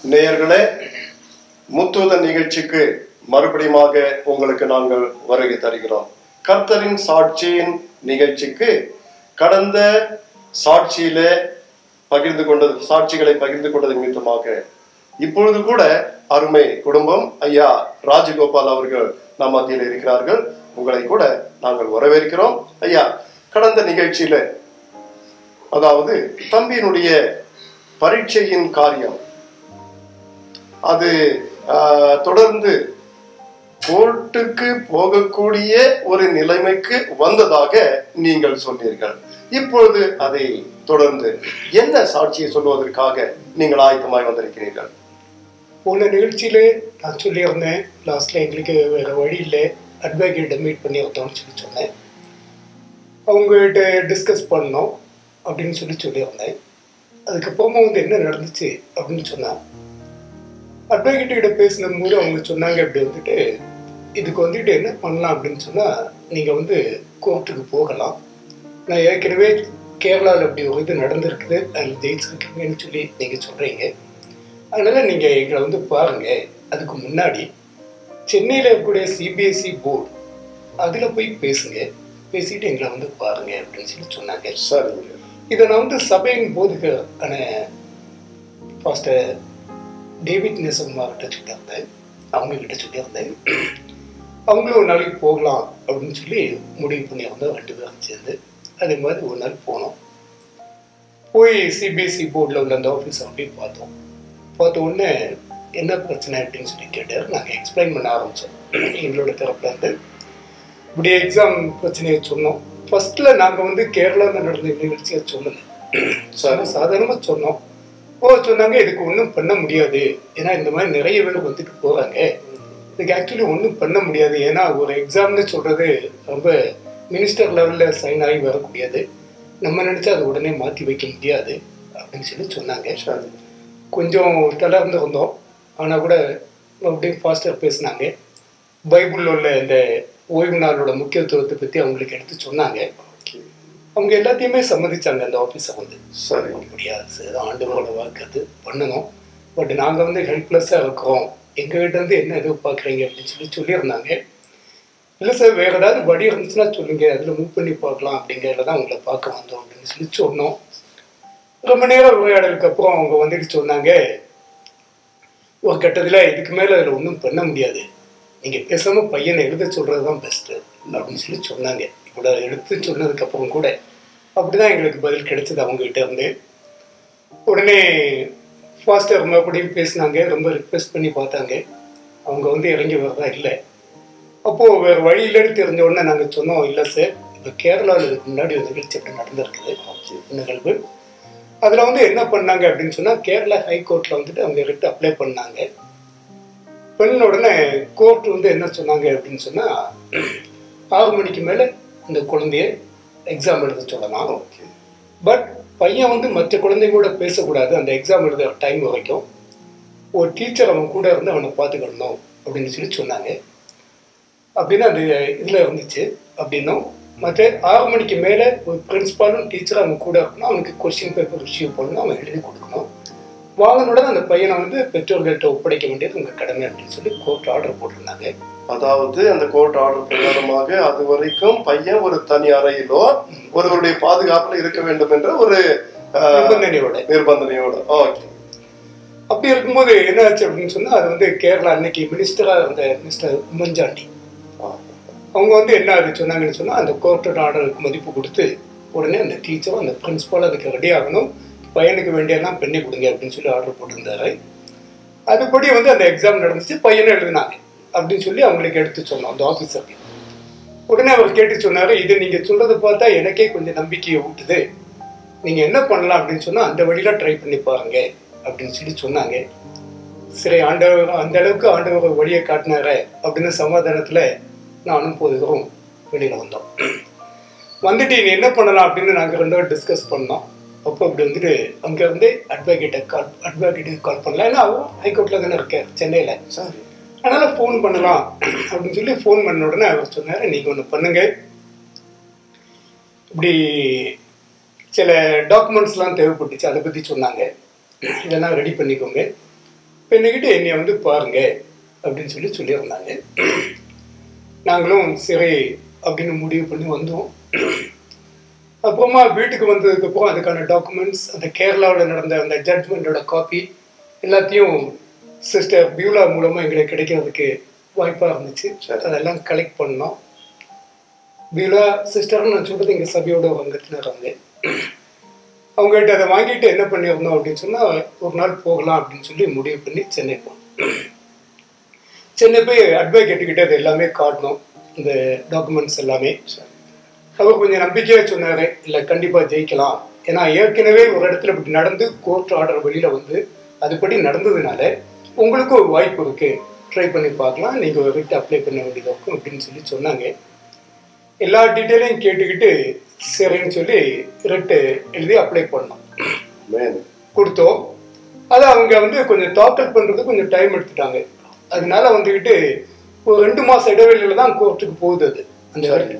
நேயர்களே முத்துவத நிகழ்ச்சிக்கு மறுபடியுமாக உங்களுக்கு நாங்கள் வருகை தருகிறோம் கர்த்தரின் சாட்சியின் நிகழ்ச்சிக்கு கடந்த சாட்சியிலே பகிர்ந்து கொண்டது சாட்சிகளை பகிர்ந்து கொண்டது நிமித்தமாக இப்பொழுது கூட அருமை குடும்பம் ஐயா ராஜகோபால் அவர்கள் நம் மத்தியில் இருக்கிறார்கள் உங்களை கூட நாங்கள் வரவேற்கிறோம் ஐயா கடந்த நிகழ்ச்சியில அதாவது தம்பியினுடைய பரீட்சையின் காரியம் அது ஆஹ், தொடர்ந்து கோர்ட்டுக்கு போகக்கூடிய ஒரு நிலைமைக்கு வந்ததாக நீங்கள் சொன்னீர்கள் இப்பொழுது அதை தொடர்ந்து என்ன சாட்சியை சொல்வதற்காக நீங்கள் ஆயத்தமாய் வந்திருக்கிறீர்கள் போன நிகழ்ச்சியிலே நான் சொல்லியிருந்தேன் லாஸ்ட்ல எங்களுக்கு வேற வழி இல்லை அட்வொகேட்டை மீட் பண்ணியிருந்தோம்னு சொல்லி சொன்னேன் அவங்ககிட்ட டிஸ்கஸ் பண்ணோம் அப்படின்னு சொல்லி சொல்லியிருந்தேன் அதுக்கப்புறமா வந்து என்ன நடந்துச்சு அப்படின்னு சொன்னா அட்வொகேட் கிட்ட பேசின போது அவங்க சொன்னாங்க இப்படி வந்துட்டு இதுக்கு வந்துட்டு என்ன பண்ணலாம் அப்படின்னு சொன்னா நீங்க வந்து கோர்ட்டுக்கு போகலாம் நான் ஏற்கனவே கேரளாவில் அப்படி ஒரு இது நடந்திருக்குது அதில் ஜெயிச்சிருக்கீங்கன்னு சொல்லி நீங்க சொல்றீங்க அதனால நீங்க எங்களை வந்து பாருங்க அதுக்கு முன்னாடி சென்னையில் இருக்கக்கூடிய சிபிஎஸ்சி போர்டு அதில் போய் பேசுங்க பேசிட்டு எங்களை வந்து பாருங்க அப்படின்னு சொல்லி சொன்னாங்க சரிங்க இதை நான் வந்து சபையின் போதுக்கான பாஸ்டர் டேவிட் நேசம்மா கிட்ட சொல்லியிருந்தேன் அவங்க கிட்ட சொல்லியிருந்தேன் அவங்களும் ஒரு நாளைக்கு போகலாம் அப்படின்னு சொல்லி முடிவு பண்ணியிருந்தோம் ரெண்டு பேரும் சேர்ந்து அதே மாதிரி ஒரு நாள் போனோம் போய் சிபிஎஸ்சி போர்டில் உள்ள அந்த ஆஃபீஸை போய் பார்த்தோம் பார்த்த உடனே என்ன பிரச்சனை அப்படின்னு சொல்லி கேட்டார் நாங்கள் எக்ஸ்பிளைன் பண்ண ஆரம்பித்தோம் எங்களோட தரப்புல இருந்து இப்படி எக்ஸாம் பிரச்சனையை சொன்னோம் ஃபர்ஸ்ட்ல நாங்கள் வந்து கேரளாவில் நடந்த நிகழ்ச்சியை சொல்லலை சார் சாதாரணமாக சொன்னோம் ஓ சொன்னாங்க இதுக்கு ஒன்றும் பண்ண முடியாது ஏன்னா இந்த மாதிரி நிறைய பேர் வந்துட்டு போகிறாங்க இதுக்கு ஆக்சுவலி ஒன்றும் பண்ண முடியாது ஏன்னா ஒரு எக்ஸாம்னு சொல்கிறது ரொம்ப மினிஸ்டர் லெவலில் சைன் ஆகி வரக்கூடியது நம்ம நினச்சா அதை உடனே மாற்றி வைக்க முடியாது அப்படின்னு சொல்லி சொன்னாங்க சரி கொஞ்சம் தளர்ந்து இருந்தோம் ஆனால் கூட அப்படியே ஃபாஸ்டர் பேசினாங்க பைபிளில் உள்ள இந்த ஓய்வு நாளோட முக்கியத்துவத்தை பற்றி அவங்களுக்கு எடுத்து சொன்னாங்க ஓகே அவங்க எல்லாத்தையுமே சம்மதிச்சாங்க அந்த ஆஃபீஸை வந்து சரி முடியாது சார் ஆண்டவரோட வாக்கு அது பண்ணணும் பட் நாங்கள் வந்து ஹெல்ப்லெஸ்ஸாக இருக்கிறோம் எங்ககிட்ட இருந்து என்ன எதிர்பார்க்குறீங்க அப்படின்னு சொல்லி சொல்லியிருந்தாங்க இல்லை சார் வேறு ஏதாவது வழி இருந்துச்சுன்னா சொல்லுங்கள் அதில் மூவ் பண்ணி பார்க்கலாம் அப்படிங்கிறதுல தான் உங்களை பார்க்க வந்தோம் அப்படின்னு சொல்லி சொன்னோம் ரொம்ப நேரம் உரையாடலுக்கு அப்புறம் அவங்க வந்துட்டு சொன்னாங்க ஒரு கட்டத்தில் இதுக்கு மேலே அதில் ஒன்றும் பண்ண முடியாது நீங்கள் பேசாமல் பையனை எழுத சொல்கிறது தான் பெஸ்ட்டு அப்படின்னு சொல்லி சொன்னாங்க இவ்வளோ எடுத்து சொன்னதுக்கப்புறம் கூட அப்படி தான் எங்களுக்கு பதில் கிடைச்சது அவங்ககிட்ட இருந்து உடனே ஃபாஸ்டர் மறுபடியும் பேசினாங்க ரொம்ப ரிக்வெஸ்ட் பண்ணி பார்த்தாங்க அவங்க வந்து இறங்கி வரதா இல்லை அப்போது வேறு வழி இல்லைன்னு தெரிஞ்ச உடனே நாங்கள் சொன்னோம் இல்லை சார் இப்போ கேரளாவில் இதுக்கு முன்னாடி ஒரு நிகழ்ச்சி அப்படி நடந்திருக்குது ஓகே நிகழ்வு அதில் வந்து என்ன பண்ணாங்க அப்படின்னு சொன்னால் கேரளா ஹைகோர்ட்டில் வந்துட்டு அவங்க ரிட் அப்ளை பண்ணாங்க பண்ண உடனே கோர்ட் வந்து என்ன சொன்னாங்க அப்படின்னு சொன்னால் ஆறு மணிக்கு மேலே அந்த குழந்தைய எக்ஸாம் எழுத சொல்லலாம் ஓகே பட் பையன் வந்து மற்ற குழந்தைங்க கூட பேசக்கூடாது அந்த எக்ஸாம் எழுத டைம் வரைக்கும் ஒரு டீச்சர் அவன் கூட இருந்து அவனை பார்த்துக்கிடணும் அப்படின்னு சொல்லி சொன்னாங்க அப்படின்னு அந்த இதில் இருந்துச்சு அப்படின்னும் மற்ற ஆறு மணிக்கு மேலே ஒரு பிரின்ஸ்பாலும் டீச்சரும் அவன் கூட இருக்கணும் அவனுக்கு கொஸ்டின் பேப்பர் ரிசீவ் பண்ணணும் அவன் எழுதி கொடுக்கணும் வாங்கினுடன் அந்த பையனை வந்து பெற்றோர்கள்ட்ட ஒப்படைக்க வேண்டியது உங்கள் கடமை அப்படின்னு சொல்லி கோர்ட் ஆர்டர் போட்டிருந்தாங்க அதாவது அந்த கோர்ட் ஆர்டர் பிரகாரமாக அது வரைக்கும் பையன் ஒரு தனி அறையிலோ ஒருவருடைய பாதுகாப்புல இருக்க வேண்டும் என்ற ஒரு ஆஹ், நிபந்தனையோட நிர்பந்தனையோட ஓகே அப்படி இருக்கும்போது என்ன ஆச்சு அப்படின்னு சொன்னா அது வந்து கேரளா அன்னைக்கு மினிஸ்டரா இருந்த மிஸ்டர் உம்மன்சாண்டி அவங்க வந்து என்ன அது சொன்னாங்கன்னு சொன்னா அந்த கோர்ட்டோட ஆர்டருக்கு மதிப்பு கொடுத்து உடனே அந்த டீச்சரும் அந்த பிரின்சிபாலும் அதுக்கு ரெடி ஆகணும் பையனுக்கு வேண்டியெல்லாம் பெண்ணை கொடுங்க அப்படின்னு சொல்லி ஆர்டர் போட்டிருந்தாரு அதுபடி வந்து அந்த எக்ஸாம் நடந்துச்சு பையனை எழுதினாங்க அப்படின்னு சொல்லி அவங்களுக்கு எடுத்து சொன்னோம் அந்த ஆஃபீஸருக்கு உடனே அவர் கேட்டு சொன்னாரு இது நீங்க சொல்றதை பார்த்தா எனக்கே கொஞ்சம் நம்பிக்கையை ஊட்டுது நீங்க என்ன பண்ணலாம் அப்படின்னு சொன்னா அந்த வழியில ட்ரை பண்ணி பாருங்க அப்படின்னு சொல்லி சொன்னாங்க சரி ஆண்டவர் அந்த அளவுக்கு ஆண்டவர் ஒரு வழியை காட்டினாரு அப்படின்னு சமாதானத்துல நானும் போதுகிறோம் வெளியில வந்தோம் வந்துட்டு நீ என்ன பண்ணலாம் அப்படின்னு நாங்கள் ரெண்டு பேரும் டிஸ்கஸ் பண்ணோம் அப்போ அப்படி வந்துட்டு அங்கேருந்து அட்வொகேட்டை கால் அட்வொகேட்டுக்கு கால் பண்ணலாம் ஏன்னா அவரும் ஹைகோர்ட்டில் தானே இருக்கார் சென்னையில் சரி அதனால் ஃபோன் பண்ணலாம் அப்படின்னு சொல்லி ஃபோன் பண்ண உடனே அவர் சொன்னார் நீங்கள் ஒன்று பண்ணுங்க இப்படி சில டாக்குமெண்ட்ஸ்லாம் தேவைப்பட்டுச்சு அதை பற்றி சொன்னாங்க இதெல்லாம் ரெடி பண்ணிக்கோங்க பெண்ணுக்கிட்ட என்னை வந்து பாருங்க அப்படின்னு சொல்லி சொல்லியிருந்தாங்க நாங்களும் சரி அப்படின்னு முடிவு பண்ணி வந்தோம் அப்புறமா வீட்டுக்கு வந்ததுக்கப்புறம் அதுக்கான டாக்குமெண்ட்ஸ் அந்த கேரளாவில் நடந்த அந்த ஜட்மெண்ட்டோட காப்பி எல்லாத்தையும் சிஸ்டர் பியூலா மூலமாக எங்களுக்கு கிடைக்கிறதுக்கு வாய்ப்பாக இருந்துச்சு சரி. அதெல்லாம் கலெக்ட் பண்ணோம் பியூலா சிஸ்டர்னு நான் சொல்கிறது எங்கள் சபையோட வங்கத்தில் இருந்தேன் அவங்ககிட்ட அதை வாங்கிட்டு என்ன பண்ணியிருந்தோம் அப்படின்னு சொன்னால் ஒரு நாள் போகலாம் அப்படின்னு சொல்லி முடிவு பண்ணி சென்னை போனோம் சென்னை போய் அட்வொகேட்டுக்கிட்ட அது எல்லாமே காட்டணும் இந்த டாக்குமெண்ட்ஸ் எல்லாமே அவர் கொஞ்சம் நம்பிக்கையாக சொன்னார் இல்லை கண்டிப்பாக ஜெயிக்கலாம் ஏன்னா ஏற்கனவே ஒரு இடத்துல இப்படி நடந்து கோர்ட் ஆர்டர் வெளியில் வந்து அதுபடி நடந்ததுனால உங்களுக்கும் ஒரு வாய்ப்பு இருக்குது ட்ரை பண்ணி பார்க்கலாம் நீங்கள் ஒரு ரிட் அப்ளை பண்ண வேண்டியது இருக்கும் அப்படின்னு சொல்லி சொன்னாங்க எல்லா டீட்டெயிலையும் கேட்டுக்கிட்டு சரின்னு சொல்லி ரிட்டு எழுதி அப்ளை பண்ணோம் மேன் கொடுத்தோம் அதை அவங்க வந்து கொஞ்சம் தாக்கல் பண்ணுறதுக்கு கொஞ்சம் டைம் எடுத்துட்டாங்க அதனால வந்துக்கிட்டு ஒரு ரெண்டு மாதம் இடைவெளியில் தான் கோர்ட்டுக்கு போகுது அது அந்த சரி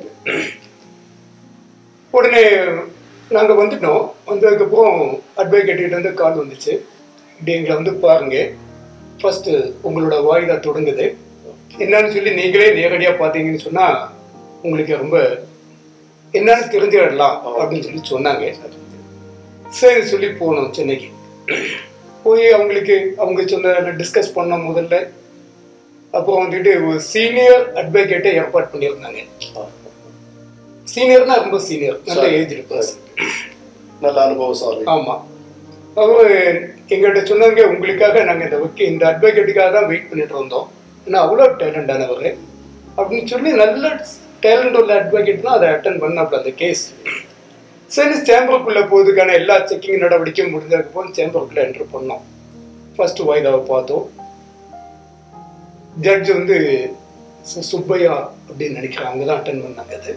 உடனே நாங்கள் வந்துட்டோம் வந்ததுக்கப்புறம் அட்வொகேட் வந்து கால் வந்துச்சு இப்படி எங்களை வந்து பாருங்க ஃபர்ஸ்ட் உங்களோட வாய்தா தொடங்குது என்னன்னு சொல்லி நீங்களே நேரடியாக பார்த்தீங்கன்னு சொன்னால் உங்களுக்கு ரொம்ப என்னன்னு தெரிஞ்சுக்கிடலாம் அப்படின்னு சொல்லி சொன்னாங்க சரி சொல்லி போனோம் சென்னைக்கு போய் அவங்களுக்கு அவங்க சொன்ன டிஸ்கஸ் பண்ணோம் முதல்ல அப்புறம் வந்துட்டு ஒரு சீனியர் அட்வொகேட்டை ஏற்பாடு பண்ணியிருந்தாங்க சீனியர்னா ரொம்ப சீனியர் நல்ல சரி. ஏஜ் பர்சன் நல்ல அனுபவசாலி ஆமா அவர் எங்கள்கிட்ட சொன்னாங்க உங்களுக்காக நாங்க இந்த வக்கீல் இந்த அட்வொகேட்டுக்காக தான் வெயிட் பண்ணிட்டு இருந்தோம் ஏன்னா அவ்வளோ டேலண்டானவர் அப்படின்னு சொல்லி நல்ல டேலண்ட் உள்ள அட்வொகேட் தான் அதை அட்டன் பண்ணாப்புல அந்த கேஸ் சரி சேம்பருக்குள்ள போகிறதுக்கான எல்லா செக்கிங் நடவடிக்கையும் முடிஞ்சதுக்கப்புறம் சேம்பருக்குள்ள என்ட்ரு பண்ணோம் ஃபர்ஸ்ட் வாய்தாவை பார்த்தோம் ஜட்ஜ் வந்து சு- சுப்பையா அப்படின்னு நினைக்கிறேன் அவங்க தான் அட்டன் பண்ணாங்க அது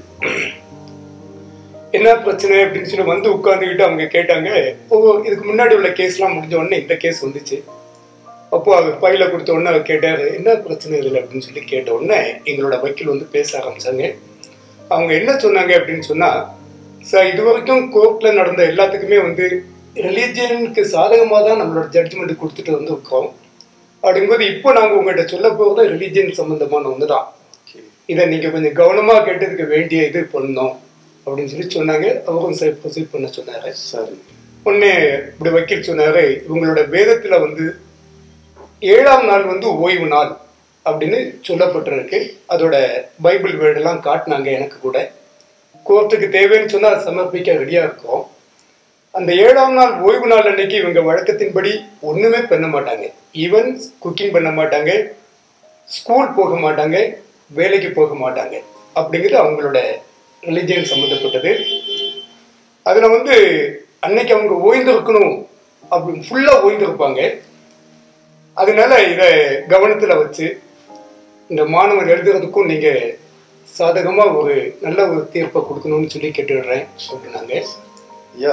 என்ன பிரச்சனை அப்படின்னு சொல்லி வந்து உட்காந்துக்கிட்டு அவங்க கேட்டாங்க ஓ இதுக்கு முன்னாடி உள்ள கேஸ்லாம் முடிஞ்ச உடனே இந்த கேஸ் வந்துச்சு அப்போ அவர் ஃபைலை கொடுத்த உடனே அவர் கேட்டார் என்ன பிரச்சனை இதில் அப்படின்னு சொல்லி கேட்ட உடனே எங்களோட வக்கீல் வந்து பேச ஆரம்பிச்சாங்க அவங்க என்ன சொன்னாங்க அப்படின்னு சொன்னால் சார் இது வரைக்கும் கோர்ட்டில் நடந்த எல்லாத்துக்குமே வந்து ரிலீஜியனுக்கு சாதகமாக தான் நம்மளோட ஜட்ஜ்மெண்ட் கொடுத்துட்டு வந்து இருக்கோம் அப்படிங்கும்போது இப்போ நாங்கள் உங்கள்கிட்ட சொல்ல போகிறது ரிலீஜியன் சம்மந்தமான ஒன்று தான் இதை நீங்கள் கொஞ்சம் கவனமாக கேட்டதுக்கு வேண்டிய இது பண்ணணும் அப்படின்னு சொல்லி சொன்னாங்க அவரும் சரி ப்ரொசீட் பண்ண சொன்னார் சரி உடனே இப்படி வக்கீல் சொன்னாரு இவங்களோட வேதத்துல வந்து ஏழாம் நாள் வந்து ஓய்வு நாள் அப்படின்னு சொல்லப்பட்டிருக்கு அதோட பைபிள் வேர்டெல்லாம் காட்டினாங்க எனக்கு கூட கோர்ட்டுக்கு தேவைன்னு சொன்னா அதை சமர்ப்பிக்க ரெடியா இருக்கும் அந்த ஏழாம் நாள் ஓய்வு நாள் அன்னைக்கு இவங்க வழக்கத்தின்படி ஒண்ணுமே பண்ண மாட்டாங்க ஈவன் குக்கிங் பண்ண மாட்டாங்க ஸ்கூல் போக மாட்டாங்க வேலைக்கு போக மாட்டாங்க அப்படிங்கிறது அவங்களோட ரிலிஜியன் சம்மந்தப்பட்டது அதில் வந்து அன்னைக்கு அவங்க ஓய்ந்திருக்கணும் அப்படி ஃபுல்லாக ஓய்ந்திருப்பாங்க அதனால இதை கவனத்தில் வச்சு இந்த மாணவர் எழுதுறதுக்கும் நீங்கள் சாதகமாக ஒரு நல்ல ஒரு தீர்ப்பை கொடுக்கணும்னு சொல்லி கேட்டுடுறேன் அப்படின்னாங்க ஐயா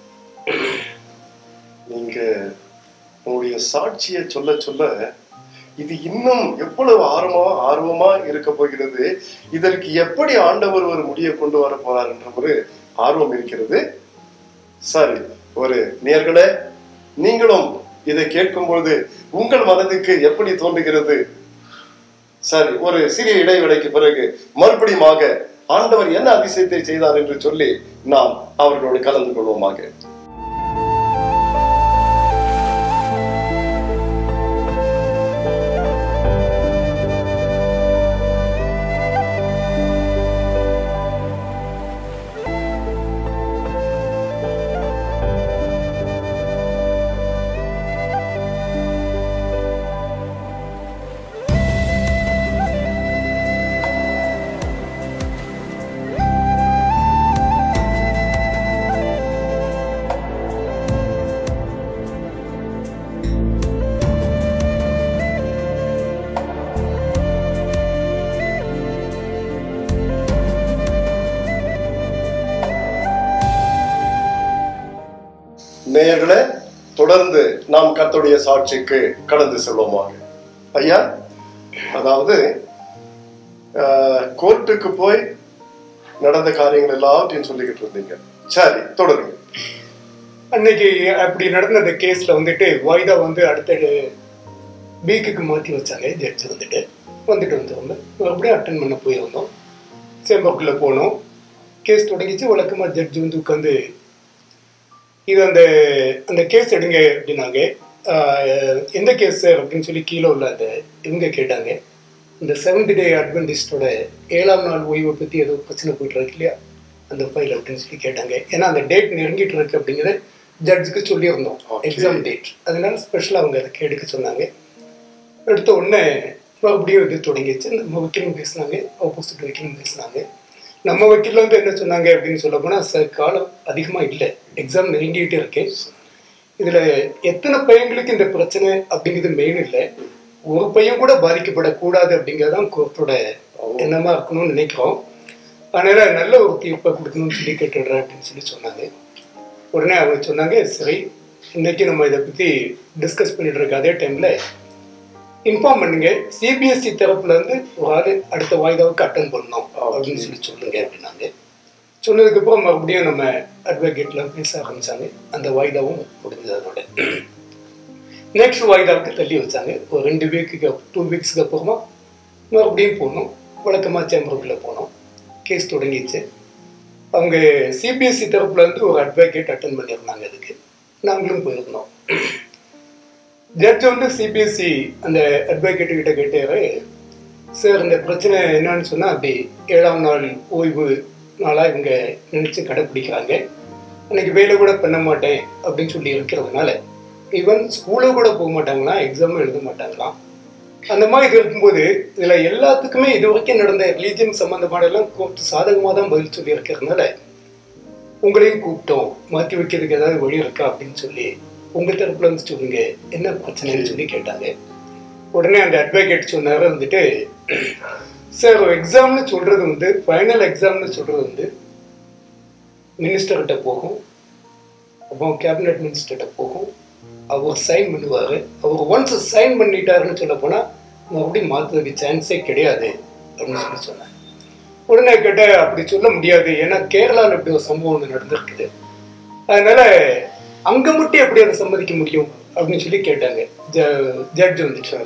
நீங்க உங்களுடைய சாட்சியை சொல்ல சொல்ல இது இன்னும் எவ்வளவு ஆர்வமா ஆர்வமா இருக்க போகிறது இதற்கு எப்படி ஆண்டவர் ஒரு முடிவை கொண்டு வர போறார் என்ற ஒரு ஆர்வம் இருக்கிறது சரி ஒரு நேர்களே நீங்களும் இதை கேட்கும் பொழுது உங்கள் மனதுக்கு எப்படி தோன்றுகிறது சரி ஒரு சிறிய இடைவேளைக்கு பிறகு மறுபடியுமாக ஆண்டவர் என்ன அதிசயத்தை செய்தார் என்று சொல்லி நாம் அவர்களோடு கலந்து கொள்வோமாக நேயர்களே தொடர்ந்து நாம் கர்த்தருடைய சாட்சிக்கு கடந்து செல்வோமாக ஐயா அதாவது ஆஹ், கோர்ட்டுக்கு போய் நடந்த காரியங்கள் எல்லாவற்றையும் சொல்லிக்கிட்டு இருந்தீங்க சரி தொடருங்க அன்னைக்கு அப்படி நடந்த அந்த கேஸில் வந்துட்டு வாய்தா வந்து அடுத்த வீக்குக்கு மாற்றி வச்சாங்க ஜட்ஜ் வந்துட்டு வந்துட்டு வந்துருந்தோம் மறுபடியும் அட்டன் பண்ண போயிருந்தோம் சேம்பக்குள்ளே போனோம் கேஸ் தொடங்கிச்சு வழக்கமாக ஜட்ஜ் வந்து உட்காந்து இது அந்த அந்த கேஸ் எடுங்க அப்படின்னாங்க ஆஹ் எந்த கேஸ் சார் அப்படின்னு சொல்லி கீழே உள்ள அந்த இவங்க கேட்டாங்க இந்த செவன்த் டே அட்வென்டிஸ்டோட ஏழாம் நாள் ஓய்வை பற்றி ஏதோ பிரச்சனை போயிட்டு இருக்கு இல்லையா அந்த ஃபைல் அப்படின்னு சொல்லி கேட்டாங்க ஏன்னா அந்த டேட் நெருங்கிட்டு இருக்கு அப்படிங்கிறத ஜட்ஜுக்கு சொல்லியிருந்தோம் Okay. எக்ஸாம் டேட் அதனால ஸ்பெஷலாக அவங்க அதுக்கு எடுக்க சொன்னாங்க எடுத்த உடனே மறுபடியும் இது தொடங்கிச்சு நம்ம வக்கீலும் பேசினாங்க ஆப்போசிட் வக்கீலும் பேசினாங்க நம்ம வக்கீல் வந்து என்ன சொன்னாங்க அப்படின்னு சொல்ல போனால் சார் காலம் அதிகமாக இல்லை எக்ஸாம் நெருங்கிட்டு இருக்கு இதில் எத்தனை பையன்களுக்கு இந்த பிரச்சனை அப்படிங்கிறது மெயின் இல்லை ஒரு பையன் கூட பாதிக்கப்படக்கூடாது அப்படிங்கிறது தான் கோர்ட்டோட எண்ணமாக இருக்கணும்னு நினைக்கிறோம் அதனால நல்ல ஒரு தீர்ப்பை கொடுக்கணும்னு சொல்லி கேட்டுடுறேன் அப்படின்னு சொல்லி சொன்னாங்க உடனே அவங்க சொன்னாங்க சரி இன்னைக்கு நம்ம இதை பற்றி டிஸ்கஸ் பண்ணிட்டு இருக்க அதே டைமில் இன்ஃபார்ம் பண்ணுங்க சிபிஎஸ்சி தரப்புல இருந்து ஒரு ஆள் அடுத்த வாய்தாவுக்கு அட்டன் பண்ணணும் அப்படின்னு சொல்லி சொல்லுங்க அப்படின்னாங்க சொன்னதுக்கப்புறம் மறுபடியும் நம்ம அட்வொகேட்ல பேச ஆரம்பிச்சாங்க அந்த வாய்தாவும் முடிஞ்சது அதோட நெக்ஸ்ட் வாய்தாவுக்கு தள்ளி வச்சாங்க ஒரு ரெண்டு வீக்குக்கு டூ வீக்ஸ்க்கு அப்புறமா மறுபடியும் போனோம் வழக்கமாக சேம்பருக்குள்ளே போனோம் கேஸ் தொடங்கிச்சு அவங்க சிபிஎஸ்சி தரப்புல இருந்து ஒரு அட்வொகேட் அட்டன் பண்ணியிருந்தாங்க அதுக்கு நாங்களும் போயிருந்தோம் ஜட்ஜ் வந்து சிபிஎஸ்சி அந்த அட்வொகேட் கிட்ட கேட்டாரு சார் இந்த பிரச்சனை என்னன்னு சொன்னா அப்படி ஏழாம் நாள் ஓய்வு நாளா இவங்க நினைச்சு கடைப்பிடிக்கிறாங்க அன்னைக்கு வேலை கூட பண்ண மாட்டேன் அப்படின்னு சொல்லி இருக்கிறதுனால ஈவன் ஸ்கூலுக்கு கூட போக மாட்டாங்களாம் எக்ஸாமும் எழுத மாட்டாங்களாம் அந்த மாதிரி இது இருக்கும்போது இதுல எல்லாத்துக்குமே இது வரைக்கும் நடந்த ரிலீஜியன் சம்பந்தமான எல்லாம் கோர்ட் சாதகமாக தான் பதில் சொல்லி இருக்கிறதுனால உங்களையும் கூப்பிட்டோம் மாற்றி வைக்கிறதுக்கு ஏதாவது வழி இருக்கா அப்படின்னு சொல்லி உங்க தரப்புல இருந்து சொல்லுங்க என்ன பிரச்சனைன்னு சொல்லி கேட்டாங்க உடனே அந்த அட்வொகேட் சொன்னாரு வந்துட்டு சார் எக்ஸாம்னு சொல்றது வந்து ஃபைனல் எக்ஸாம்னு சொல்றது வந்து மினிஸ்டர்கிட்ட போகும் அப்புறம் கேபினட் மினிஸ்டர்கிட்ட போகும் அவர் சைன் பண்ணுவார் அவர் ஒன்ஸ் சைன் பண்ணிட்டாருன்னு சொல்ல போனால் மறுபடியும் மாற்றுறதுக்கு சான்ஸே கிடையாது அப்படின்னு சொல்லி சொன்னாங்க உடனே கேட்ட அப்படி சொல்ல முடியாது ஏன்னா கேரளாவில் இப்படி ஒரு சம்பவம் ஒன்று நடந்திருக்குது அதனால அங்க மட்டும் எப்படி அதை சம்மதிக்க முடியும் அப்படின்னு சொல்லி கேட்டாங்க ஜட்ஜ் வந்துட்டு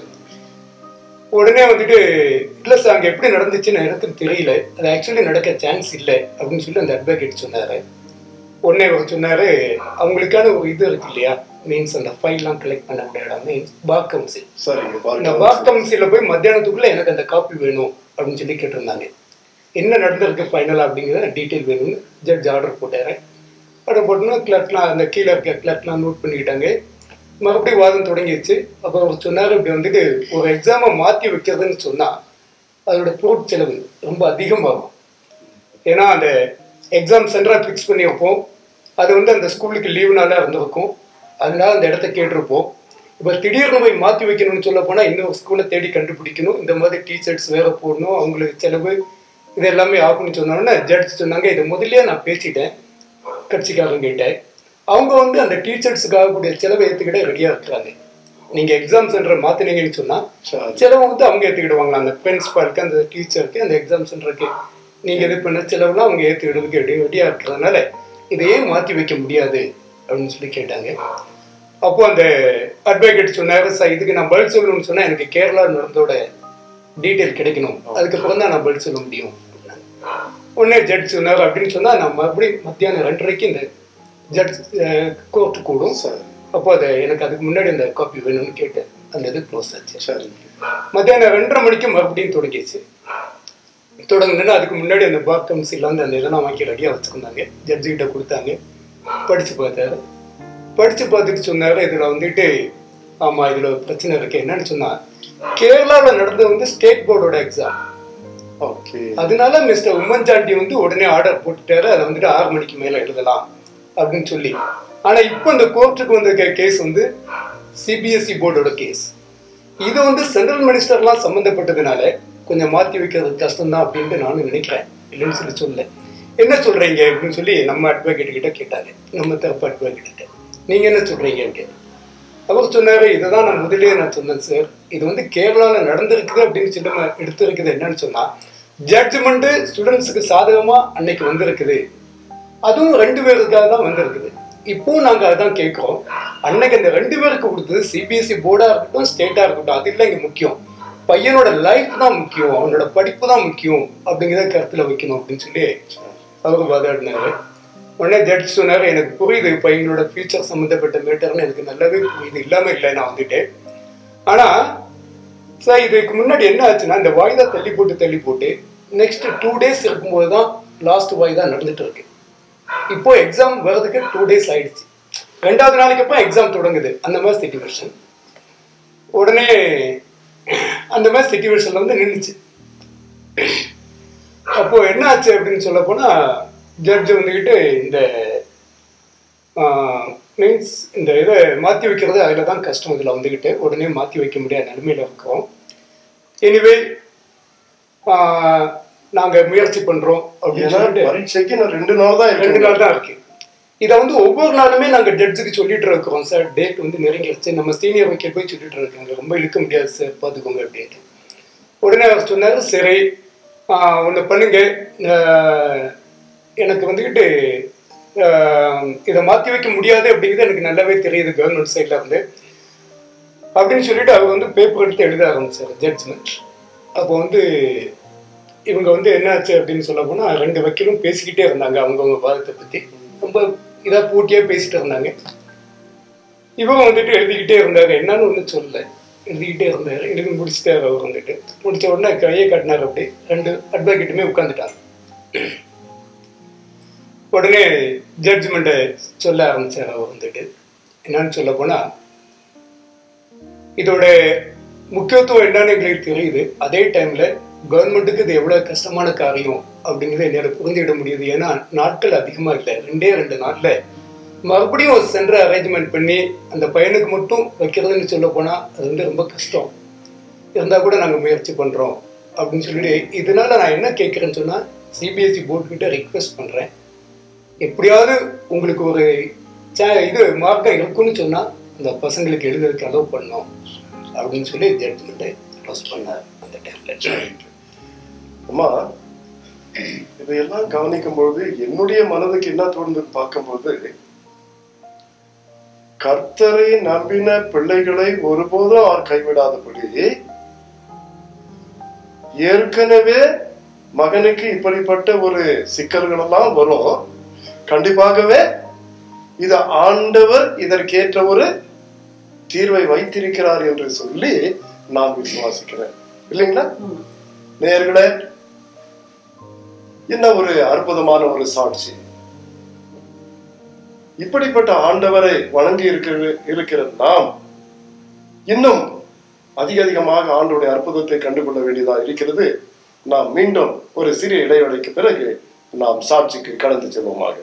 உடனே வந்துட்டு இல்லை சார் அங்கே எப்படி நடந்துச்சுன்னு எனக்கு தெரியல அது ஆக்சுவலி நடக்க சான்ஸ் இல்லை அப்படின்னு சொல்லி அந்த அட்வொகேட் சொன்னாரு உடனே அவர் சொன்னாரு அவங்களுக்கான ஒரு இது இருக்கு இல்லையா மீன்ஸ் அந்த ஃபைல்லாம் கலெக்ட் பண்ண இடம் மீன்ஸ் பாக் கவுன்சில் சரிங்க இந்த பாருங்க பாக் கவுன்சிலில் போய் மத்தியானத்துக்குள்ள எனக்கு அந்த காப்பி வேணும் அப்படின்னு சொல்லி கேட்டிருந்தாங்க என்ன நடந்திருக்கு ஃபைனலாக அப்படிங்கிறத டீட்டெயில் வேணும்னு ஜட்ஜ் ஆர்டர் போட்டாரு ஆர்டர் போட்டோன்னா கிளர்க்லாம் அந்த கீழே இருக்க கிளர்க்லாம் நோட் பண்ணிக்கிட்டாங்க மறுபடியும் வாதம் தொடங்கிடுச்சு அப்போ அவர் சொன்னார் இப்படி வந்துட்டு ஒரு எக்ஸாமை மாற்றி வைக்கிறதுன்னு சொன்னால் அதோட ப்ரூட் செலவு ரொம்ப அதிகமாகும் ஏன்னா அந்த எக்ஸாம் சென்டராக ஃபிக்ஸ் பண்ணி வைப்போம் அது வந்து அந்த ஸ்கூலுக்கு லீவுனால இருந்திருக்கும் அதனால அந்த இடத்த கேட்டிருப்போம் இப்போ திடீர்னு போய் மாற்றி வைக்கணும்னு சொல்ல போனால் இன்னொரு ஸ்கூலை தேடி கண்டுபிடிக்கணும் இந்த மாதிரி டீச்சர்ஸ் வேற போடணும் அவங்களுக்கு செலவு இது எல்லாமே ஆகும்னு சொன்னோன்னே ஜட்ஜ் சொன்னாங்க இதை முதல்லயே நான் பேசிட்டேன் கட்சிக்காரங்க கிட்ட அவங்க வந்து அந்த டீச்சர்ஸுக்காக கூடிய செலவை ஏற்றுக்கிட்ட ரெடியாக இருக்கிறாங்க நீங்கள் எக்ஸாம் சென்டரை மாற்றினீங்கன்னு சொன்னால் சரி. செலவு வந்து அவங்க ஏற்றுக்கிடுவாங்களா அந்த பிரின்ஸ்பாலுக்கு அந்த டீச்சருக்கு அந்த எக்ஸாம் சென்டருக்கு நீங்கள் இது பண்ண செலவுலாம் அவங்க ஏற்றுக்கிடுறதுக்கு ரெடி ரெடியாக இருக்கிறதுனால இதை ஏன் மாற்றி வைக்க முடியாது அப்படின்னு சொல்லி கேட்டாங்க அப்போ அந்த அட்வொகேட் சொன்னாரு சார் இதுக்கு நான் பதில் சொல்லணும்னு சொன்னா எனக்கு கேரளா நடந்தோட டீட்டெயில் கிடைக்கணும் அதுக்கப்புறம் தான் நான் பதில் சொல்ல முடியும் அப்படின்னாங்க. உடனே ஜட்ஜ் சொன்னார் அப்படின்னு சொன்னா நான் மறுபடியும் மத்தியானம் ரெண்டரைக்கு இந்த ஜட்ஜ் கோர்ட் கூடும் சரி அப்போ அதை எனக்கு அதுக்கு முன்னாடி அந்த காப்பி வேணும்னு கேட்டேன் அந்த இது க்ளோஸ் ஆச்சு சரிங்க மத்தியானம் ரெண்டரை மணிக்கு மறுபடியும் தொடங்கிச்சு தொடங்குதுன்னா அதுக்கு முன்னாடி அந்த பாக் கவுன்சில் வந்து அந்த இதெல்லாம் வாங்கி ரெடியாக வச்சுருந்தாங்க ஜட்ஜி கிட்ட கொடுத்தாங்க படிச்சு பார்த்தாரு படிச்சு பார்த்துட்டு சொன்னாரு இதில் வந்துட்டு ஆமாம் இதில் ஒரு பிரச்சனை இருக்கு என்னன்னு சொன்னா கேரளாவில் நடந்தது வந்து ஸ்டேட் போர்டோட எக்ஸாம் ஓகே அதனால மிஸ்டர் உம்மன் சாண்டி வந்து உடனே ஆர்டர் போட்டுட்டாரு அதை வந்துட்டு ஆறு மணிக்கு மேலே எழுதலாம் அப்படின்னு சொல்லி ஆனா இப்போ இந்த கோர்ட்டுக்கு வந்த கேஸ் வந்து சிபிஎஸ்இ போர்டோட கேஸ் இது வந்து சென்ட்ரல் மினிஸ்டர்லாம் சம்மந்தப்பட்டதுனால கொஞ்சம் மாற்றி வைக்கிறது கஷ்டம்தான் அப்படின்ட்டு நானும் நினைக்கிறேன் இல்லைன்னு சொல்லி சொல்ல என்ன சொல்றீங்க அப்படின்னு சொல்லி நம்ம அட்வொகேட் கிட்ட கேட்டாங்க நம்ம தரப்பு அட்வொகேட் கிட்ட நீங்க என்ன சொல்றீங்க அப்படின்னு அவர் சொன்னாரு இதை தான் நான் முதலே நான் சொன்னேன் சார் இது வந்து கேரளால நடந்திருக்குது அப்படின்னு சொல்லி நம்ம எடுத்திருக்குது என்னன்னு சொன்னா ஜட்ஜ்மெண்ட் ஸ்டூடெண்ட்ஸுக்கு சாதகமா அன்னைக்கு வந்திருக்குது அதுவும் ரெண்டு பேருக்காக தான் வந்திருக்குது இப்போ நாங்க அதான் கேட்கிறோம் அன்னைக்கு அந்த ரெண்டு பேருக்கு கொடுத்தது சிபிஎஸ்சி போர்டா இருக்கட்டும் ஸ்டேட்டா இருக்கட்டும் அது இல்லை இங்க முக்கியம் பையனோட லைஃப் தான் முக்கியம் அவனோட படிப்பு தான் முக்கியம் அப்படிங்கிறத கருத்துல வைக்கணும் அப்படின்னு சொல்லி அவர் வாதாடினாரு உடனே ஜட்ஜ் சொன்னாரு எனக்கு புரியுது பையனோட ஃபியூச்சர் சம்மந்தப்பட்ட மேட்டர்னு எனக்கு நல்லாவே புரியுது இல்லாம இல்லை நான் வந்துட்டேன் ஆனா சார் இதுக்கு முன்னாடி என்ன ஆச்சுன்னா இந்த வாய்தா தள்ளி போட்டு தள்ளி போட்டு நெக்ஸ்ட் டூ டேஸ் இருக்கும்போது தான் லாஸ்ட் வாய்தா நடந்துட்டு இருக்கு இப்போ எக்ஸாம் வர்றதுக்கு டூ டேஸ் ஆயிடுச்சு ரெண்டாவது நாளைக்கு அப்புறம் எக்ஸாம் தொடங்குது அந்த மாதிரி சிச்சுவேஷன் உடனே அந்த மாதிரி சிச்சுவேஷன்ல வந்து நின்றுச்சு அப்போ என்ன ஆச்சு அப்படின்னு சொல்ல போனா ஜட்ஜ் வந்துக்கிட்டு இந்த மீன்ஸ் இந்த இதை மாற்றி வைக்கிறது அதில் தான் கஷ்டம் இதில் வந்துக்கிட்டு உடனே மாற்றி வைக்க முடியாத நிலைமையில் இருக்கோம் எனிவே நாங்கள் முயற்சி பண்ணுறோம் அப்படின்னு ஏன்னா சொல்லிட்டு பரீட்சைக்கு நான் ரெண்டு நாள் தான் ரெண்டு இருக்கு நாள் தான் இருக்கு இதை வந்து ஒவ்வொரு நாளுமே நாங்கள் ஜட்ஜுக்கு சொல்லிட்டு இருக்கிறோம் சார் டேட் வந்து நெருங்கிடுச்சு நம்ம சீனியர் வைக்கல் போய் சொல்லிட்டு இருக்காங்க ரொம்ப இழுக்க முடியாது சார் பார்த்துக்கோங்க அப்படின்ட்டு உடனே அவர் சொன்னார் சரி ஒன்று பண்ணுங்க ஆஹ், எனக்கு வந்துக்கிட்டு ஆஹ், இதை மாற்றி வைக்க முடியாது அப்படிங்கிறது எனக்கு நல்லாவே தெரியுது கவர்மெண்ட் சைடில் இருந்து அப்படின்னு சொல்லிட்டு அவர் வந்து பேப்பர் எடுத்து எழுத ஆரம்பிச்சார் ஜட்ஜ்மெண்ட் அப்போ வந்து இவங்க வந்து என்னாச்சு அப்படின்னு சொல்ல போனா ரெண்டு வக்கீலும் பேசிக்கிட்டே இருந்தாங்க அவங்கவுங்க வாதத்தை பத்தி ரொம்ப இதா பூட்டியா பேசிட்டு இருந்தாங்க இவங்க வந்துட்டு எழுதிக்கிட்டே இருந்தாரு என்னன்னு ஒன்றும் சொல்லல எழுதிக்கிட்டே இருந்தாரு எழுதி முடிச்சுட்டாரு அவர் வந்துட்டு முடிச்ச உடனே கையை கட்டினார் அப்படி ரெண்டு அட்வொகேட்டுமே உட்காந்துட்டாங்க உடனே ஜட்ஜ்மெண்ட்டை சொல்ல ஆரம்பிச்சார் அவர் வந்துட்டு என்னன்னு சொல்ல போனா இதோட முக்கியத்துவம் என்னன்னு எங்களுக்கு தெரியுது அதே டைம்ல கவர்மெண்ட்டுக்கு இது எவ்வளவு கஷ்டமான காரியம் அப்படிங்கிறத என்னால் புரிஞ்சுக்கிட முடியுது ஏன்னா நாட்கள் அதிகமா இல்லை ரெண்டே ரெண்டு நாள்ல மறுபடியும் ஒரு சென்டர் அரேஞ்ச்மெண்ட் பண்ணி அந்த பையனுக்கு மட்டும் வைக்கிறதுன்னு சொல்ல போனா அது வந்து ரொம்ப கஷ்டம் இருந்தா கூட நாங்க முயற்சி பண்றோம் அப்படின்னு சொல்லிட்டு இதனால நான் என்ன கேட்கிறேன்னு சொன்னா சிபிஎஸ்சி போர்டு கிட்ட ரிக்வெஸ்ட் பண்றேன் எப்படியாவது உங்களுக்கு ஒரு ச- இது மார்க்கம் இருக்குன்னு சொன்னா அந்த பசங்களுக்கு எழுதுறதுக்கு அலோவ் பண்ணோம் அப்படின்னு சொல்லி ஜட்ஜ்மெண்ட்டை க்ளோஸ் பண்ணார் அந்த டைம்ல அம்மா இதையெல்லாம் கவனிக்கும் பொழுது என்னுடைய மனதுக்கு என்ன தோணுது பார்க்கும்போது கர்த்தரை நம்பின பிள்ளைகளை ஒருபோதும் அவர் கைவிடாதபடி ஏற்கனவே மகனுக்கு இப்படிப்பட்ட ஒரு சிக்கல்கள் எல்லாம் வரும் கண்டிப்பாகவே இது ஆண்டவர் இதற்கேற்ற ஒரு தீர்வை வைத்திருக்கிறார் என்று சொல்லி நான் விசுவாசிக்கிறேன் இல்லைங்களா நேயர்களே என்ன ஒரு அற்புதமான ஒரு சாட்சி இப்படிப்பட்ட ஆண்டவரை வணங்கி இருக்கிற இருக்கிற நாம் இன்னும் அதிக அதிகமாக ஆண்டோடைய அற்புதத்தை கண்டுகொள்ள வேண்டியதா இருக்கிறது நாம் மீண்டும் ஒரு சிறிய இடைவெளிக்கு பிறகு நாம் சாட்சிக்கு கடந்து செல்வோமாக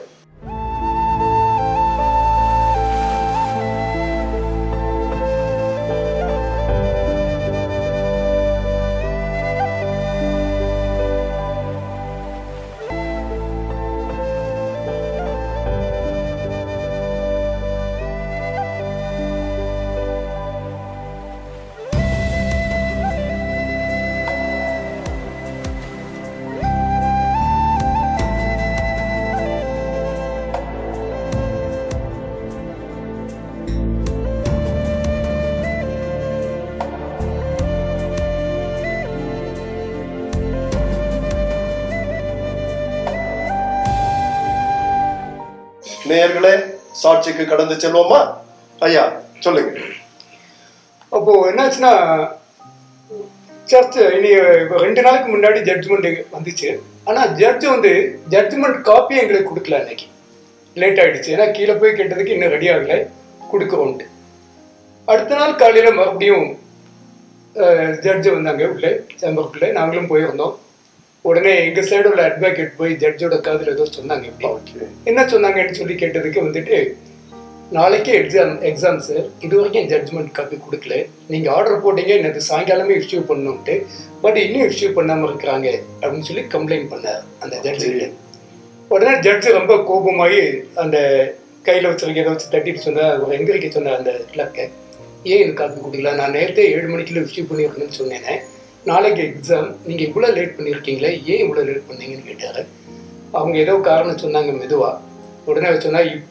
நேயர்களே சாட்சிக்கு கடந்து செல்வோமா ஐயா சொல்லுங்க அப்போ என்னாச்சுன்னா சர்ச் இனி இப்ப ரெண்டு நாளைக்கு முன்னாடி ஜட்ஜ்மெண்ட் வந்துச்சு ஆனா ஜட்ஜ் வந்து ஜட்ஜ்மெண்ட் காப்பி எங்களுக்கு கொடுக்கல அன்னைக்கு லேட் ஆயிடுச்சு ஏன்னா கீழே போய் கேட்டதுக்கு இன்னும் ரெடி ஆகல கொடுக்குறோன்ட்டு அடுத்த நாள் காலையில மறுபடியும் ஜட்ஜ் வந்தாங்க உள்ளே சேம்பருக்குள்ளே நாங்களும் போயிருந்தோம் உடனே எங்க சைடு உள்ள அட்வொகேட் போய் ஜட்ஜோட காதுல ஏதோ சொன்னாங்க இப்படி ஓகே என்ன சொன்னாங்கன்னு சொல்லி கேட்டதுக்கு வந்துட்டு நாளைக்கு எக்ஸாம் எக்ஸாம் சார் இது வரைக்கும் ஜட்ஜ்மெண்ட் காப்பி கொடுக்கல நீங்க ஆர்டர் போட்டீங்க நேற்று சாயங்காலமே இஷ்யூ பண்ணணும்ட்டு பட் இன்னும் இஷ்யூ பண்ணாம இருக்கிறாங்க அப்படின்னு சொல்லி கம்ப்ளைண்ட் பண்ணார் அந்த ஜட்ஜு உடனே ஜட்ஜு ரொம்ப கோபமாகி அந்த கையில வச்சிருக்க இதை வச்சு தட்டிட்டு சொன்னார் ஒரு எங்கிரிக்க சொன்ன அந்த கிளர்க்கை ஏன் இது காப்பி கொடுக்கல நான் நேரத்தே ஏழு மணிக்குள்ள இஷ்யூ பண்ணியிருக்கேன்னு சொன்னேனே நாளைக்கு எக்ஸாம் நீங்க இவ்வளவு லேட் பண்ணியிருக்கீங்களே ஏன் இவ்வளவு லேட் பண்ணீங்கன்னு கேட்டாரு அவங்க ஏதோ காரணம் சொன்னாங்க மெதுவா உடனே அவர் சொன்னா இப்போ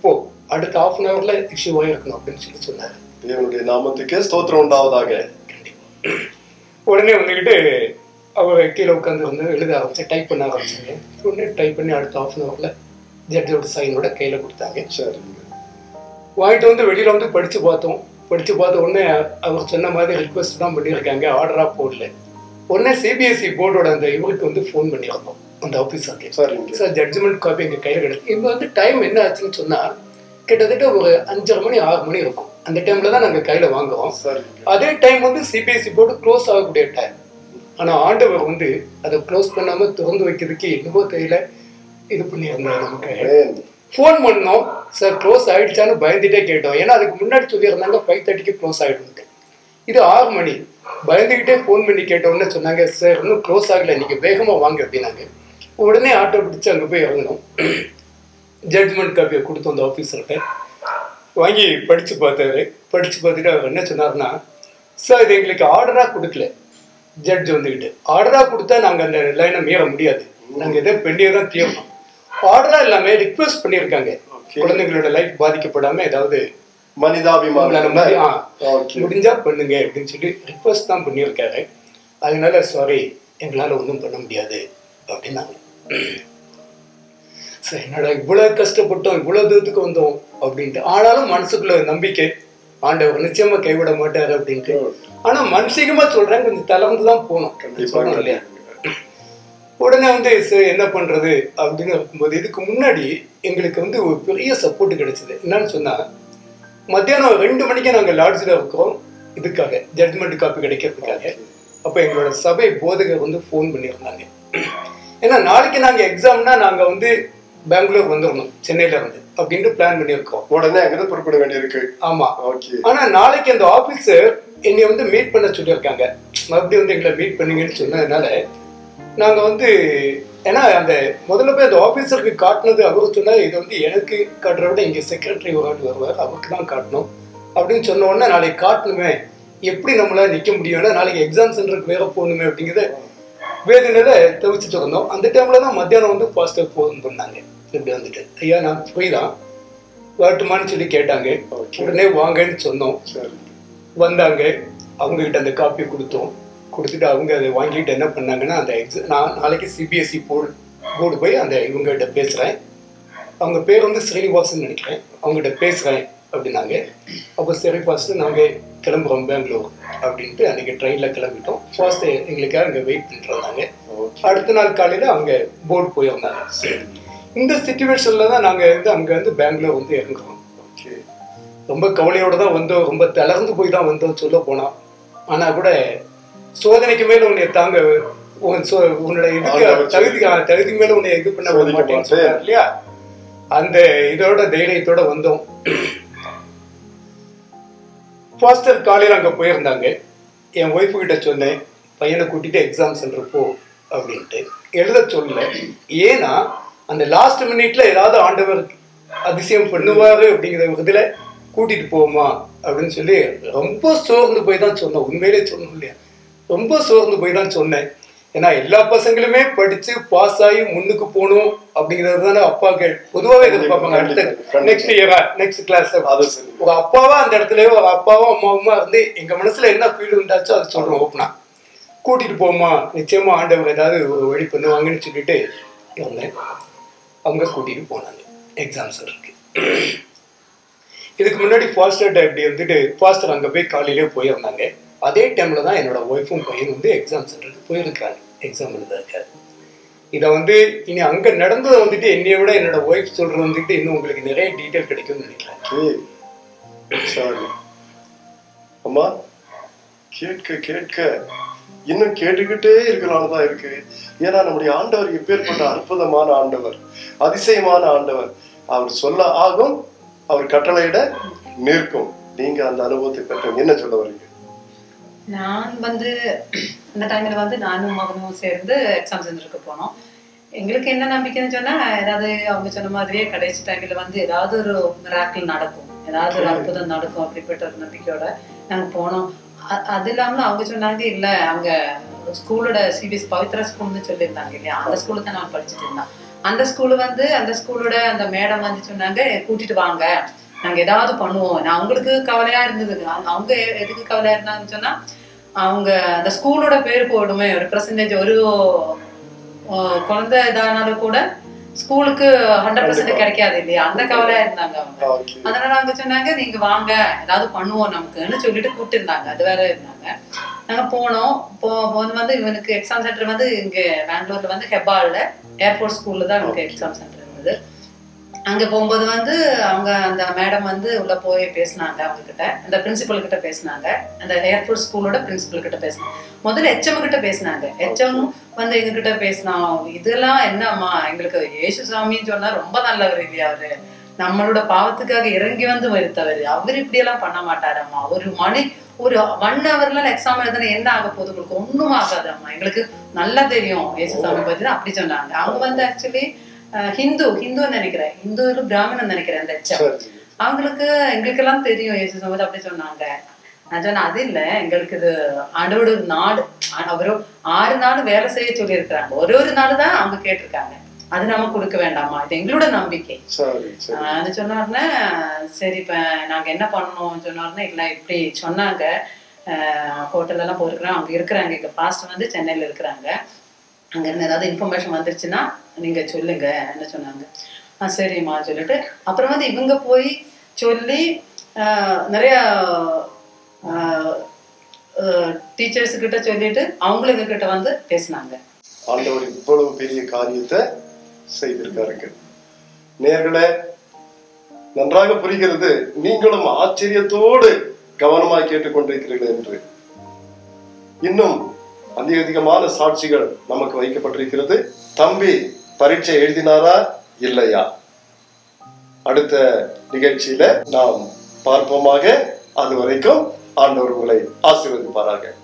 அடுத்த ஹாஃப் அன் ஹவர்ல இஷ்யூ ஆயிருக்கணும் அப்படின்னு சொல்லி சொன்னாரு தேவனுடைய நாமத்துக்கே ஸ்தோத்திரம் உண்டாவதாக உடனே வந்துக்கிட்டு அவர் கீழே உட்காந்து வந்து எழுத ஆரம்பிச்சு டைப் பண்ண ஆரம்பிச்சாங்க உடனே டைப் பண்ணி அடுத்த ஹாஃப் அன் ஹவர்ல ஜட்ஜோட சைனோட கையில கொடுத்தாங்க சரிங்க வாங்கிட்டு வந்து வெளியில வந்து படிச்சு பார்த்தோம் படிச்சு பார்த்த உடனே அவர் சொன்ன மாதிரி ரிக்வஸ்ட் தான் பண்ணியிருக்காங்க ஆர்டரா போடல உடனே சிபிஎஸ்சி போர்டோட அந்த இவருக்கு வந்து ஃபோன் பண்ணியிருந்தோம் அந்த ஆஃபீஸருக்கு சரிங்க சார் ஜட்ஜ்மெண்ட் காப்பி எங்கள் கையில் கிடைக்கும் இப்போ வந்து டைம் என்ன ஆச்சுன்னு சொன்னால் கிட்டத்தட்ட ஒரு அஞ்சரை மணி ஆறு மணி இருக்கும் அந்த டைமில் தான் நாங்கள் கையில் வாங்குறோம் சரிங்க அதே டைம் வந்து சிபிஎஸ்சி போர்டு க்ளோஸ் ஆகக்கூடிய டைம் ஆனால் ஆண்டவர் வந்து அதை க்ளோஸ் பண்ணாமல் திறந்து வைக்கிறதுக்கு என்னவோ தெரியல இது பண்ணியிருந்தார் நமக்கு ஆமென். ஃபோன் பண்ணோம் சார் க்ளோஸ் ஆயிடுச்சான்னு பயந்துட்டே கேட்டோம் ஏன்னா அதுக்கு முன்னாடி சொல்லியிருந்தாங்க ஃபைவ் தேர்ட்டிக்கு க்ளோஸ் ஆகிடும்ட்டு இது ஆறு மணி பயந்துக்கிட்டே ஃபோன் பண்ணி கேட்ட உடனே சொன்னாங்க சார் இன்னும் க்ளோஸ் ஆகலை நீங்கள் வேகமாக வாங்க அப்படின்னாங்க உடனே ஆட்டோ பிடிச்சி அங்கே போய் இறங்கணும் ஜட்ஜ்மெண்ட் காப்பியை கொடுத்தோம் அந்த ஆஃபீஸர்கிட்ட வாங்கி படித்து பார்த்தாரு படித்து பார்த்துட்டு அவர் என்ன சொன்னார்னா சார் இது எங்களுக்கு ஆர்டராக கொடுக்கல ஜட்ஜ் வந்துக்கிட்டு ஆர்டராக கொடுத்தா நாங்கள் அந்த லைனை மீற முடியாது நாங்கள் எதை பெண்டியை தான் தீரணும் ஆர்டராக எல்லாமே ரிக்வெஸ்ட் பண்ணியிருக்காங்க Okay. குழந்தைங்களோட லைஃப் பாதிக்கப்படாம ஏதாவது உங்களால மனிதாபிமானம் மாதிரி, ஆ, ஓகே முடிஞ்சா பண்ணுங்க அப்படின்னு சொல்லி ரிக்வெஸ்ட் தான் பண்ணியிருக்காரு அதனால சாரி எங்களால் ஒன்றும் பண்ண முடியாது அப்படின்னாங்க சரி என்னடா இவ்வளோ கஷ்டப்பட்டோம் இவ்வளோ தூரத்துக்கு வந்தோம் அப்படின்ட்டு ஆனாலும் மனசுக்குள்ள ஒரு நம்பிக்கை ஆண்டவர் நிச்சயமா கைவிட மாட்டாரு அப்படின்ட்டு ஆனா மனசிகமா சொல்றேன் கொஞ்சம் தளர்ந்து தான் போகணும் கண்டிப்பா சொல்லணும் இல்லையா உடனே வந்து சரி என்ன பண்றது அப்படின்னு இருக்கும்போது இதுக்கு முன்னாடி எங்களுக்கு வந்து ஒரு பெரிய சப்போர்ட் கிடைச்சது என்னன்னு சொன்னா மத்தியானம் ரெண்டு மணிக்கு நாங்கள் லாட்ஜில் இருக்கோம் இதுக்காக ஜட்ஜ்மெண்ட் காப்பி கிடைக்கிறதுக்காக அப்போ எங்களோட சபை போதகர் வந்து ஃபோன் பண்ணியிருந்தாங்க ஏன்னா நாளைக்கு நாங்கள் எக்ஸாம்னா நாங்கள் வந்து பெங்களூர் வந்துடணும் சென்னையில இருந்து அப்படின்ட்டு பிளான் பண்ணியிருக்கோம் உடனே அங்கிருந்து புறப்பட வேண்டியிருக்கு ஆமா ஓகே ஆனா நாளைக்கு அந்த ஆபீசர் என்னை வந்து மீட் பண்ண சொல்லியிருக்காங்க மறுபடியும் வந்து எங்களை மீட் பண்ணுங்கன்னு சொன்னதுனால நாங்க வந்து ஏன்னா அந்த முதல்ல போய் அந்த ஆபீசருக்கு காட்டினது அவர் சொன்னார் இது வந்து எனக்கு காட்டுறத விட இங்க செக்ரட்டரி ஒரு ஆள் வருவார் அவருக்கு தான் காட்டணும் அப்படின்னு சொன்ன உடனே நாளைக்கு காட்டணுமே எப்படி நம்மளால நிக்க முடியும்னா நாளைக்கு எக்ஸாம் சென்டருக்கு வேற போகணுமே அப்படிங்கிறத வேதனையில தவிச்சிட்டு இருந்தோம் அந்த டைம்ல தான் மத்தியானம் வந்து ஃபாஸ்டர் ஃபோன் பண்ணாங்க இப்படி வந்துட்டு ஐயா நான் போய் தான் வரட்டுமான்னு சொல்லி கேட்டாங்க Okay. உடனே வாங்கன்னு சொன்னோம் சரி வந்தாங்க அவங்க கிட்ட அந்த காப்பியை கொடுத்தோம் கொடுத்துட்டு அவங்க அதை வாங்கிட்டு என்ன பண்ணாங்கன்னா அந்த எக்ஸாம் நான் நாளைக்கு சிபிஎஸ்சி போர்டு போர்டு போய் அந்த இவங்ககிட்ட பேசுகிறேன் அவங்க பேர் வந்து ஸ்ரீனிவாசன் நினைக்கிறேன் அவங்ககிட்ட பேசுகிறேன் அப்படின்னாங்க அப்போ சரி ஃபர்ஸ்ட்டு நாங்கள் கிளம்புறோம் பெங்களூர் அப்படின்ட்டு அன்றைக்கி ட்ரெயினில் கிளம்பிட்டோம் ஃபர்ஸ்ட் எங்களுக்காக அங்கே வெயிட் பண்ணிட்டு இருந்தாங்க ஓகே அடுத்த நாள் காலையில் அவங்க போர்டு போயிருந்தாங்க இந்த சுச்சுவேஷனில் தான் நாங்கள் வந்து அங்கே வந்து பெங்களூர் வந்து இறங்குறோம் ஓகே ரொம்ப கவலையோட தான் வந்தோம் ரொம்ப தளர்ந்து போய் தான் வந்தோம் சொல்ல போனோம் ஆனா கூட சோதனைக்கு மேல உன்னை தாங்க உன் சோ- உன்னோட இதுக்கு ஆண்டவர் தகுதி தகுதி மேல உன்னை இது பண்ண விட சோதிக்க மாட்டேன்னு மாட்டேன். சொன்னார் இல்லையா அந்த இதோட தைரியத்தோட வந்தோம் ஃபாஸ்டர் காலையில் அங்கே போயிருந்தாங்க என் ஒய்ஃபு கிட்ட சொன்னேன் பையனை கூட்டிட்டு எக்ஸாம் சென்டர் போ அப்படின்ட்டு எழுத சொல்லல ஏன்னா அந்த லாஸ்ட் மினிட்ல ஏதாவது ஆண்டவர் அதிசயம் பண்ணுவாரு அப்படிங்கிற ஒரு இதுல கூட்டிட்டு போவோமா அப்படின்னு சொல்லி ரொம்ப சோர்ந்து போய் தான் சொன்னேன் உண்மையிலே சொன்னோம் இல்லையா ரொம்ப சோர்ந்து போய் தான் சொன்னேன் ஏன்னா எல்லா பசங்களுமே படிச்சு பாஸ் ஆகி முன்னுக்கு போகணும் அப்படிங்கிறது தானே அப்பாக்கள் பொதுவாகவே எதிர்பார்ப்பாங்க அடுத்த கண்டிப்பா. நெக்ஸ்ட் இயரா நெக்ஸ்ட் கிளாஸ் அது சரி ஒரு அப்பாவா அந்த இடத்துல ஒரு அப்பாவோ அம்மாவுமா இருந்து எங்க மனசுல என்ன ஃபீல் உண்டாச்சோ அதை சொல்றோம் ஓப்பனா கூட்டிட்டு போமா நிச்சயமா ஆண்டவர் ஏதாவது ஒரு வழி பண்ணுவாங்கன்னு சொல்லிட்டு இருந்தேன் அவங்க கூட்டிட்டு போனாங்க எக்ஸாம் சென்டருக்கு இதுக்கு முன்னாடி ஃபாஸ்டர் இப்படி வந்துட்டு ஃபாஸ்டர் அங்கே போய் காலையிலே போயிருந்தாங்க அதே டைம்ல தான் என்னோட ஒய்ஃபும் பையன் வந்து எக்ஸாம் சென்டருக்கு போயிருக்காங்க எக்ஸாம் எழுதிருக்காரு இதை வந்து இனி அங்கே நடந்ததை வந்துட்டு என்னைய விட என்னோட ஒய்ஃப் சொல்றது வந்துட்டு இன்னும் உங்களுக்கு நிறைய டீட்டெயில் கிடைக்கும்னு நினைக்கிறேன் ஓகே சரி அம்மா கேட்க கேட்க இன்னும் கேட்டுக்கிட்டே இருக்கலாம்னு தான் இருக்கு ஏன்னா நம்முடைய ஆண்டவர் எப்பேற்பட்ட அற்புதமான ஆண்டவர் அதிசயமான ஆண்டவர் அவர் சொல்ல ஆகும் அவர் கட்டளையிட நிற்கும் நீங்க அந்த அனுபவத்தை பெற்றவங்க என்ன சொல்ல வரீங்க நான் வந்து அந்த டைம்ல வந்து நானும் மகனும் சேர்ந்து எக்ஸாம் சென்டருக்கு போனோம் எங்களுக்கு என்ன நம்பிக்கைன்னு சொன்னா ஏதாவது அவங்க சொன்ன மாதிரியே கடைசி டைம்ல வந்து ஏதாவது ஒரு மிராக்கிள் நடக்கும் ஏதாவது ஒரு அற்புதம் நடக்கும் அப்படிப்பட்ட ஒரு நம்பிக்கையோட நாங்க போனோம் அ- அது இல்லாம அவங்க சொன்னாங்க இல்ல அவங்க ஸ்கூலோட சிபிஎஸ் பவித்ரா ஸ்கூல்னு சொல்லியிருந்தாங்க இல்லையா அந்த ஸ்கூல்ல தான் நான் படிச்சுட்டு இருந்தேன் அந்த ஸ்கூல் வந்து அந்த ஸ்கூலோட அந்த மேடம் வந்து சொன்னாங்க கூட்டிட்டு வாங்க நாங்க ஏதாவது பண்ணுவோம் நான் அவங்களுக்கு கவலையா இருந்தது அவங்க- அவங்க எதுக்கு கவலையா இருந்தாங்கன்னு சொன்னா அவங்க அந்த ஸ்கூலோட பேர் போடுமே ஒரு பெர்சன்டேஜ் ஒரு அஹ், குழந்தை இதானாலும் கூட ஸ்கூலுக்கு ஹண்ட்ரட் பர்சன்ட் கிடைக்காது இல்லையா அந்த கவலையா இருந்தாங்க அவங்க ஓகே அதனால அவங்க சொன்னாங்க நீங்க வாங்க ஏதாவது பண்ணுவோம் நமக்குன்னு சொல்லிட்டு கூப்பிட்டு இருந்தாங்க அது வேற இருந்தாங்க நாங்க போனோம் போ போது வந்து இவனுக்கு எக்ஸாம் சென்டர் வந்து இங்க பெங்களூர்ல வந்து ஹெப்பால்ல ஏர்போர்ட் ஸ்கூல்ல தான் இவனுக்கு எக்ஸாம் சென்டர் இருந்தது அங்க போகும்போது வந்து அவங்க அந்த மேடம் வந்து உள்ள போய் பேசினாங்க அவங்க கிட்ட அந்த பிரின்சிபல் கிட்ட பேசினாங்க அந்த ஏர்போர்ட் ஸ்கூலோட பிரின்சிபல் கிட்ட பேசினாங்க முதல்ல ஹெச்எம் கிட்ட பேசினாங்க ஹெச்எம் வந்து எங்க கிட்ட பேசினோம் இதெல்லாம் என்னம்மா எங்களுக்கு இயேசு சாமின்னு சொன்னா ரொம்ப நல்லவர் இல்லையா அவரு நம்மளோட பாவத்துக்காக இறங்கி வந்து வருத்தவர் அவர் இப்படி எல்லாம் பண்ண மாட்டாரம்மா ஒரு மணி ஒரு ஒன் ஹவர்ல எக்ஸாம் எழுதுனா என்ன ஆக போகுது உங்களுக்கு ஒண்ணும் ஆகாதம்மா எங்களுக்கு நல்லா தெரியும் இயேசு சாமி பத்தி தான் அப்படி சொன்னாங்க அவங்க வந்து ஆக்சுவலி ஹிந்து ஹிந்துன்னு நினைக்கிறேன் ஹிந்து பிராமணன் நினைக்கிறேன் அந்த ஹெச்எம் சரி அவங்களுக்கு எங்களுக்கெல்லாம் தெரியும் இயேசு சமூகம் அப்படி சொன்னாங்க நான் சொன்னேன் அது இல்ல எங்களுக்கு இது ஆண்டோட ஒரு நாடு அவரும் ஆறு நாள் வேலை செய்ய சொல்லி இருக்கிறாங்க ஒரு ஒரு நாள் தான் அவங்க கேட்டிருக்காங்க அது நம்ம கொடுக்க வேண்டாமா இது எங்களோட நம்பிக்கை சரி சரி ஆஹ் அது சொன்னாருன்னா சரி இப்ப நாங்க என்ன பண்ணணும் சொன்னாருன்னா இல்ல இப்படி சொன்னாங்க ஹோட்டல் எல்லாம் போயிருக்கிறோம் அவங்க இருக்கிறாங்க எங்க பாஸ்ட் வந்து சென்னையில இருக்கிறாங்க அங்க இருந்து ஏதாவது இன்ஃபர்மேஷன் வந்துருச்சுன்னா நீங்க சொல்லுங்க என்ன சொன்னாங்க ஆ சரிம்மா சொல்லிட்டு அப்புறம் வந்து இவங்க போய் சொல்லி ஆஹ் நிறைய டீச்சர்ஸ் கிட்ட சொல்லிட்டு அவங்களுக்கு கிட்ட வந்து பேசினாங்க ஆண்டவர் இவ்வளவு பெரிய காரியத்தை செய்திருக்காருங்க நேர்களே நன்றாக புரிகிறது நீங்களும் ஆச்சரியத்தோடு கவனமாய் கேட்டுக்கொண்டிருக்கிறீர்கள் என்று இன்னும் அதிக அதிகமான சாட்சிகள் நமக்கு வைக்கப்பட்டிருக்கிறது தம்பி பரீட்சை எழுதினாரா இல்லையா அடுத்த நிகழ்ச்சியில நாம் பார்ப்போமாக அது வரைக்கும் ஆண்டவர் உங்களை ஆசீர்வதிப்பாராக